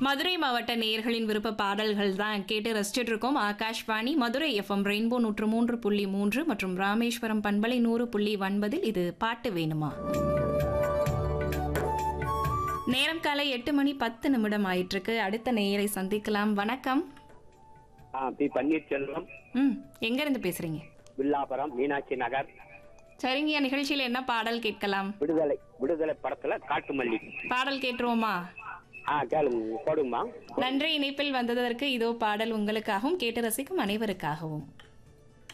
மதுரை மாவட்ட நேயர்களின் விருப்ப பாடல்கள் தான் கேட்டு ரசிச்சுட்டு இருக்கோம் ஆகாஷ்வாணி மதுரை எஃப்எம் ரெயின்போ நூற்று மூன்று புள்ளி மூன்று மற்றும் ராமேஸ்வரம் பண்பலை நூறு புள்ளி ஒன்பதில் இது பாட்டு வேணுமா நேரம் காலை எட்டு மணி பத்து நிமிடம் ஆயிட்டிருக்கு அடுத்த நேயரை சந்திக்கலாம் வணக்கம் ஆ பி பன்னீர்செல்வம் ம் எங்க இருந்து பேசுறீங்க வில்லாபுரம் மீனாட்சி நகர் சரிங்க நிகழ்ச்சியில் என்ன பாடல் கேட்கலாம் விடுதலை விடுதலை படத்துல காட்டுமல்லி பாடல் கேட்டுருவோமா ஆ கேளுங்க போடுங்கம்மா நன்றி இணைப்பில் வந்ததற்கு இதோ பாடல் உங்களுக்காகவும் கேட்டு ரசிக்கும் அனைவருக்காகவும்